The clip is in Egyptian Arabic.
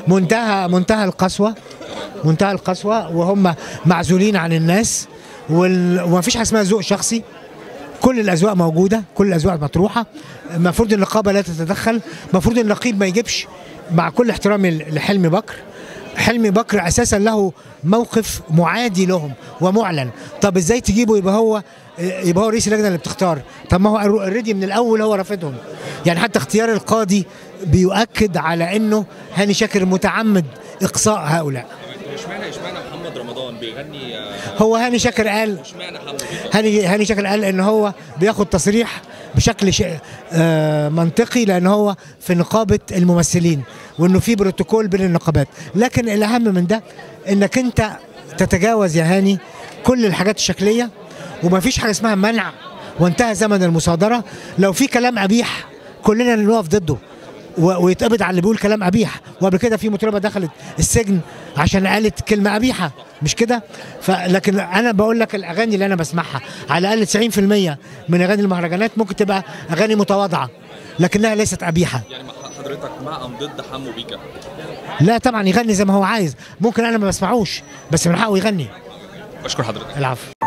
منتهى منتهى القسوه منتهى القسوه وهم معزولين عن الناس وال- وما فيش حاجه اسمها ذوق شخصي كل الاذواق موجوده كل الاذواق مطروحه المفروض النقابه لا تتدخل المفروض النقيب ما يجيبش مع كل احترامي لحلمي بكر حلمي بكر اساسا له موقف معادي لهم ومعلن طب ازاي تجيبه يبقى هو يبقى هو رئيس اللجنه اللي بتختار طب ما هو اوريدي من الاول هو رافضهم يعني حتى اختيار القاضي بيؤكد على انه هاني شاكر متعمد اقصاء هؤلاء اشمعنى اشمعنى محمد رمضان بيغني آه، هو هاني شاكر قال اشمعنى حمو بيغني هاني هاني شاكر قال ان هو بياخد تصريح بشكل شيء آه منطقي لان هو في نقابه الممثلين وانه في بروتوكول بين النقابات لكن الاهم من ده انك انت تتجاوز يا هاني كل الحاجات الشكليه وما فيش حاجه اسمها منع وانتهى زمن المصادره لو في كلام قبيح كلنا نقف ضده و- ويتقبض على اللي بيقول كلام قبيح وقبل كده في مطربه دخلت السجن عشان قالت كلمه قبيحه مش كده فلكن انا بقول لك الاغاني اللي انا بسمعها على الاقل 90% من اغاني المهرجانات ممكن تبقى اغاني متواضعه لكنها ليست قبيحه يعني مع حضرتك مع ام ضد حمو بيكا لا طبعا يغني زي ما هو عايز ممكن انا ما بسمعوش بس من حقه يغني بشكر حضرتك العفو